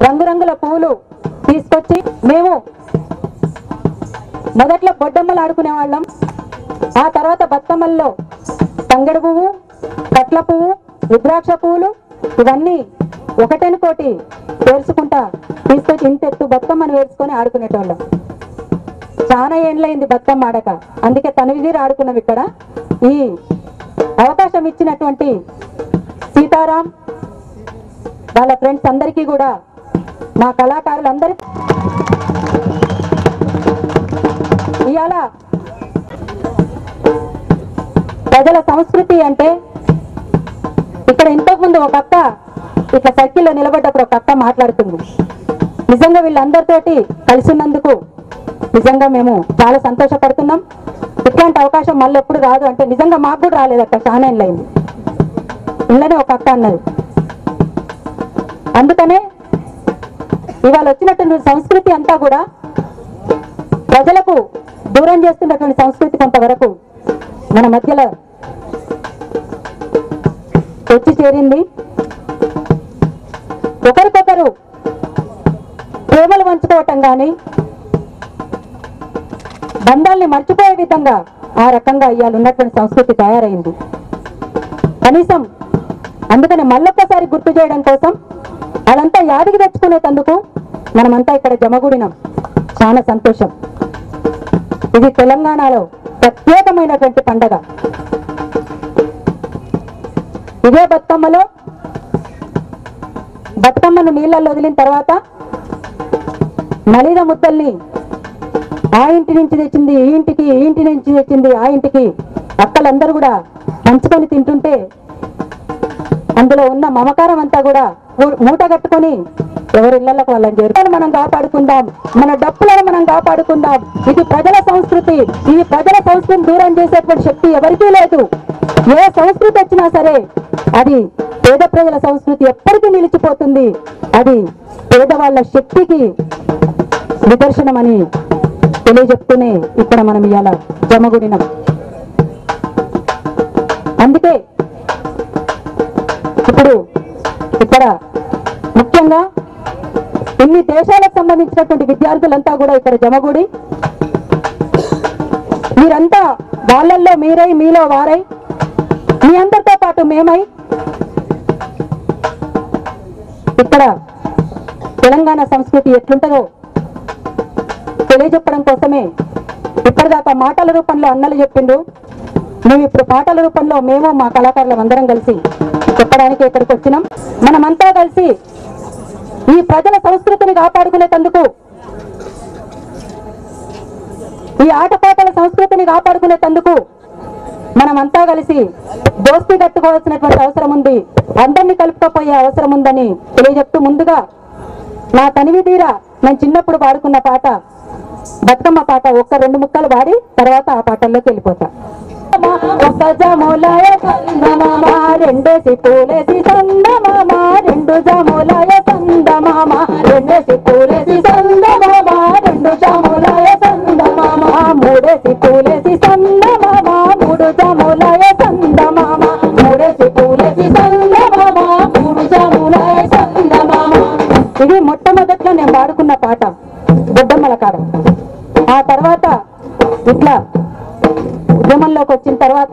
రంగురంగుల పువ్వులు తీసుకొచ్చి మేము మొదట్లో బొడ్డమ్మలు ఆడుకునే వాళ్ళం ఆ తర్వాత బతుకమ్మల్లో తంగెడు పువ్వు కట్ల పువ్వు రుద్రాక్ష పువ్వులు ఇవన్నీ ఒకటెనుకోటి పేర్చుకుంటా తీసుకొచ్చి ఇంతెత్తు బతుకమ్మను వేసుకొని ఆడుకునేటోళ్ళం చాలా ఏండ్లైంది బతుకమ్మ ఆడక అందుకే తనివిదీరు ఆడుకున్నాం ఇక్కడ ఈ అవకాశం ఇచ్చినటువంటి సీతారాం వాళ్ళ ఫ్రెండ్స్ అందరికీ కూడా మా కళాకారులందరికీ ఇవాళ ప్రజల సంస్కృతి అంటే ఇక్కడ ఇంతకు ముందు ఒక అక్క ఇట్లా సర్కిల్లో నిలబడ్డప్పుడు ఒక అక్క మాట్లాడుతుంది నిజంగా వీళ్ళందరితోటి కలిసి ఉన్నందుకు నిజంగా మేము చాలా సంతోషపడుతున్నాం ఇట్లాంటి అవకాశం మళ్ళీ ఎప్పుడు రాదు అంటే నిజంగా మాకు కూడా రాలేదు అక్క చాలా ఏళ్ళైంది ఇళ్ళనే ఒక అక్క అన్నది అందుకనే ఇవాళ వచ్చినటువంటి సంస్కృతి అంతా కూడా ప్రజలకు దూరం చేస్తున్నటువంటి సంస్కృతి కొంతవరకు మన మధ్యలో వచ్చి చేరింది ఒకరికొకరు ప్రేమలు పంచుకోవటం కానీ బంధాల్ని మర్చిపోయే విధంగా ఆ రకంగా ఇవాళ ఉన్నటువంటి సంస్కృతి తయారైంది కనీసం అందుకని మళ్ళొక్కసారి గుర్తు చేయడం కోసం అదంతా యాదికి తెచ్చుకునేటందుకు మనమంతా ఇక్కడ జమగూడినాం చాలా సంతోషం ఇది తెలంగాణలో ప్రత్యేకమైనటువంటి పండగ ఇదే బతుకమ్మలో బతుకమ్మను నీళ్ళల్లో వదిలిన తర్వాత నలిన ముద్దల్ని ఆ ఇంటి నుంచి తెచ్చింది ఈ ఇంటికి ఈ ఇంటి నుంచి తెచ్చింది ఆ ఇంటికి అక్కలందరూ కూడా పంచుకొని తింటుంటే అందులో ఉన్న మమకారం అంతా కూడా మూ- మూట కట్టుకొని ఎవరి ఇళ్లకు వాళ్ళని చేరుకొని మనం కాపాడుకుందాం మన డప్పులను మనం కాపాడుకుందాం ఇది ప్రజల సంస్కృతి ఈ ప్రజల సంస్కృతిని దూరం చేసేటువంటి శక్తి ఎవరికీ లేదు ఏ సంస్కృతి వచ్చినా సరే అది పేద ప్రజల సంస్కృతి ఎప్పటికీ నిలిచిపోతుంది అది పేదవాళ్ళ శక్తికి నిదర్శనమని తెలియజెప్తూనే ఇక్కడ మనం ఇవాళ జమగుడినం అందుకే ఇప్పుడు ఇక్కడ ముఖ్యంగా ఇన్ని దేశాలకు సంబంధించినటువంటి విద్యార్థులంతా కూడా ఇక్కడ జమగూడి మీరంతా వాళ్ళల్లో మీరై మీలో వారై మీ అందరితో పాటు మేమై ఇక్కడ తెలంగాణ సంస్కృతి ఎట్లుంటుందో తెలియజెప్పడం కోసమే ఇప్పటిదాకా మాటల రూపంలో అన్నలు చెప్పిండ్రు మేము ఇప్పుడు పాటల రూపంలో మేము మా కళాకారులం అందరం కలిసి చెప్పడానికి ఇక్కడికి వచ్చినాం మనమంతా కలిసి ఈ ప్రజల సంస్కృతిని కాపాడుకునేటందుకు ఈ ఆటపాటల సంస్కృతిని కాపాడుకునేటందుకు మనమంతా కలిసి దోస్తి కట్టుకోవాల్సినటువంటి అవసరం ఉంది అందరినీ కలుపుకపోయే అవసరం ఉందని తెలియజెప్తూ ముందుగా నా తనివి తీరా నేను చిన్నప్పుడు పాడుకున్న పాట బతుకమ్మ పాట ఒక్క రెండు ముక్కలు పాడి తర్వాత ఆ పాటల్లోకి వెళ్ళిపోతా ఒక్క జములాయ సందమామ రెండేసి పూలేసి సందమామ రెండు జములాయ సందమామ రెండేసి పూలేసి సందమామ రెండు జములాయ సందమామ మూడేసి పూలేసి సందమామ మూడు జములాయ సందమామ మూడేసి పూలేసి సందమామ మూడు జములాయ సందమామ ఇది మొట్టమొదట్లో నేను పాడుకున్న పాట బొడ్డమ్మల కాడ ఆ తర్వాత ఇట్లా ఉద్యమంలోకి వచ్చిన తర్వాత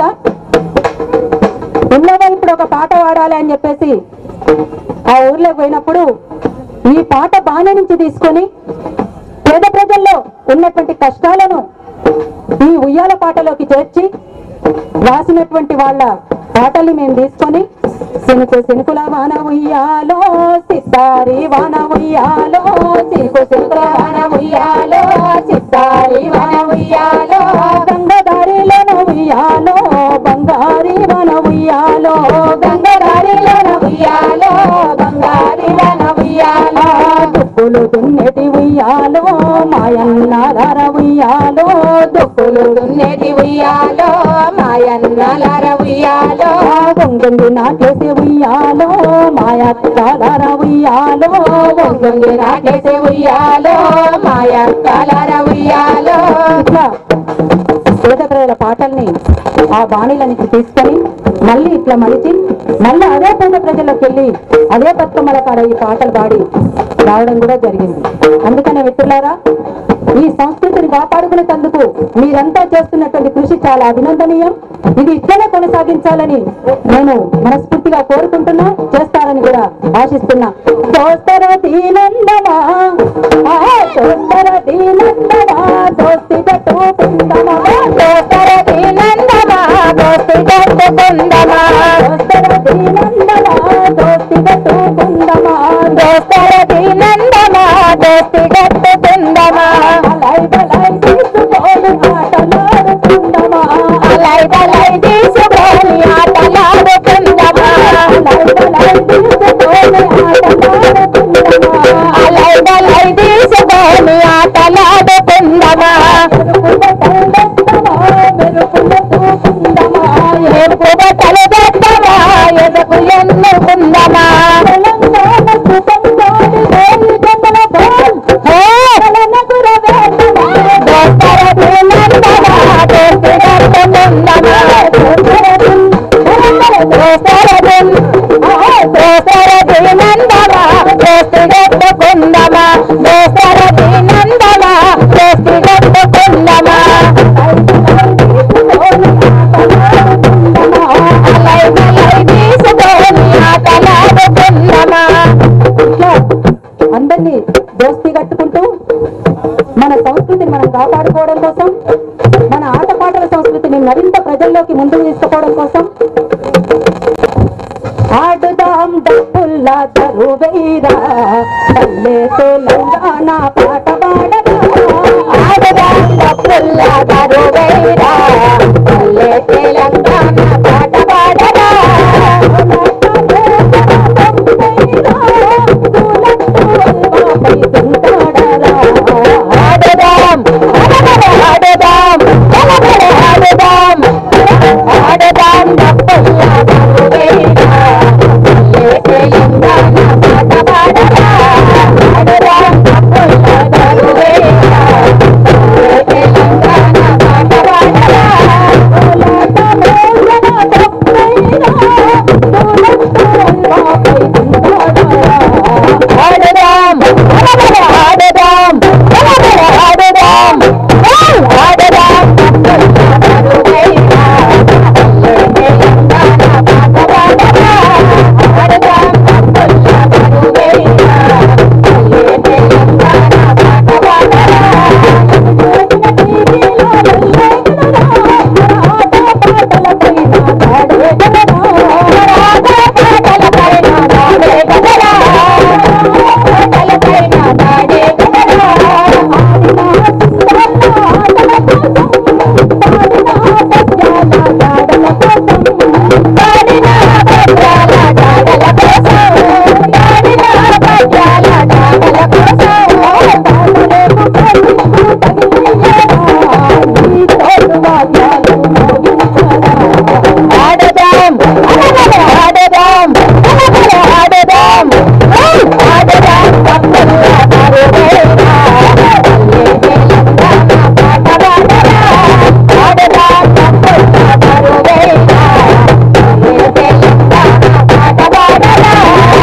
ఉన్నదో ఇప్పుడు ఒక పాట పాడాలి అని చెప్పేసి ఆ ఊర్లోకి పోయినప్పుడు ఈ పాట బాణె నుంచి తీసుకొని పేద ప్రజల్లో ఉన్నటువంటి కష్టాలను ఈ ఉయ్యాల పాటలోకి చేర్చి రాసినటువంటి వాళ్ళ పాటల్ని మేము తీసుకొని సినుకు సినుకుల వాన ఉయ్యాలో సిద్ధారి వాన ఉయ్యాలో సినుకు సినుకుల వాన ఉయ్యాలో సిద్ధారి వాన ఉయ్యాలో గంగదారిలోన ఉయ్యాలో బంగారి వాన ఉయ్యాలో గంగదారిలోన ఉయ్యాలో బంగారి వాన ఉయ్యాలో దుక్కులు దున్నెటి ఉయ్యాలో మాయన్నార ఉయ్యాలో దుక్కులు దున్నెటి ఉయ్యాలో మాయన్నార ఉయ్యాలో గొంగొంగి నాకేసి ఉయ్యాలో మాయక్కలార ఉయ్యాలో గొంగొంగి నాకేసి ఉయ్యాలో మాయక్కలార ఉయ్యాలో ఇట్లా పేద ప్రజల పాటల్ని ఆ బాణీలని తీసుకొని మళ్ళీ ఇట్లా మలిచి మళ్ళీ అదే పేద ప్రజల్లోకి వెళ్ళి అదే బతుకమ్మల కాడ ఈ పాటలు పాడి రావడం కూడా జరిగింది అందుకనే మిత్రులారా ఈ సంస్కృతిని కాపాడుకునేందుకు మీరంతా చేస్తున్నటువంటి కృషి చాలా అభినందనీయం ఇది ఇట్లనే కొనసాగించాలని నేను మనస్ఫూర్తిగా కోరుకుంటున్నా చేస్తారని కూడా ఆశిస్తున్నా దోస్తర దీనందమా ఆ దోస్తర దీనందమా దోస్తి గట్టు కుందమా దోస్తర దీనందమా దోస్తి గట్టు కుందమా దోస్తర దీనందమా దోస్తి గట్టు కుందమా దోస్తర దీనందమా దోస్తి గట్టు కుందమా అలై బలై తీసుకొని ఆటలాడుకుందమా అలై బలై తీసుకొని ఆటలాడుకుందమా అలై బలై తీసుకొని ఆటలాడుకుందమా అలై బలై తీసుకొని ఆటలాడుకుందమా ఎరుపు బట్టలు గట్టమా ఎదకు ఎన్నుకుందమా తెలంగాణ సుఖంలోని వేయి గంటల బోల్ దోస్తర దీనందమా దోస్తి గట్టుకుందమా దోస్తర దీన్ దోస్తర దీనందమా దోస్తి గట్టుకుందమా దోస్తర దీనందమా దోస్తి గట్టుకుందమా అలై బలై తీసుకొని ఆటలాడుకుందమా ఇట్లా అందరినీ దోస్తి కట్టుకుంటూ మన సంస్కృతిని మనం కాపాడుకోవడం కోసం మన ఆటపాటల సంస్కృతిని మరింత ప్రజల్లోకి ముందుకు తీసుకుపోవడం కోసం ఆడుదాం డప్పుల్లా దరువైరా పల్లె తెలంగాణ పాట పాడరా ఆడుదాం డప్పుల్లా దరువైరా పల్లె తెలంగాణ పాట పాడరా ఆడుదాం ఆడుదాం ఆడుదాం ఆడుదాం డప్పుల్లా దరువైరా పల్లె తెలంగాణ పాట పాడరా ఆడుదాం డప్పుల్లా దరువైరా పల్లె తెలంగాణ పాట పాడరా ఆడుదాం ఆడుదాం ఆడుదాం ఆడుదాం ఆడదాం ఆడదాం ఆడదాం ఆడదాం తప్పకుండా పాడుదేరా పాట పాడరా ఆడదాం తప్పకుండా పాడుదేరా పాట పాడరా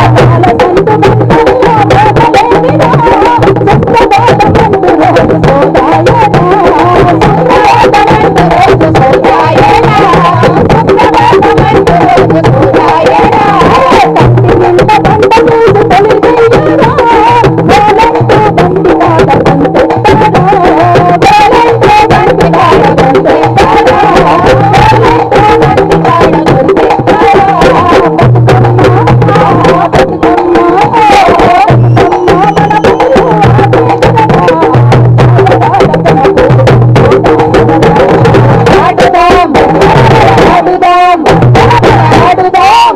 ఆడుదాం ఆడుదాం ఆడుదాం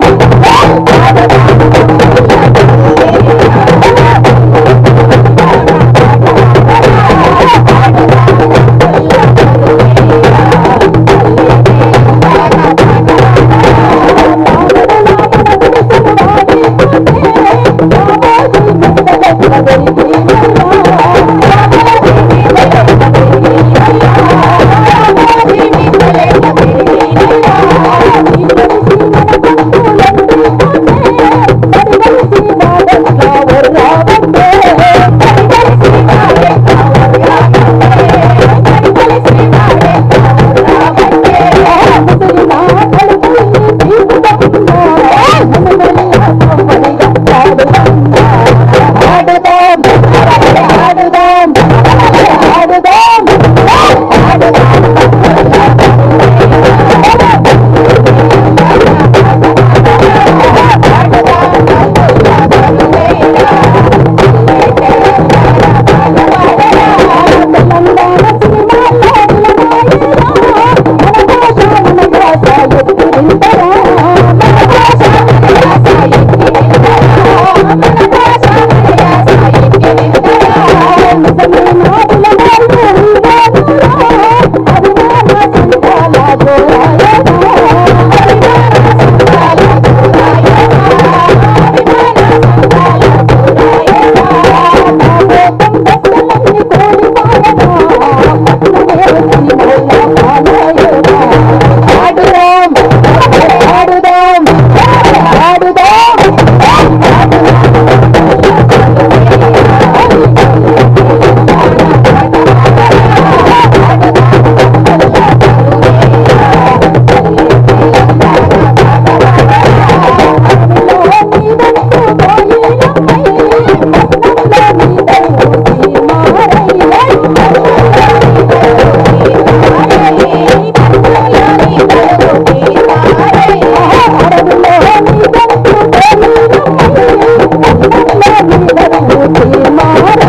ఆడుదాం తీర్మానం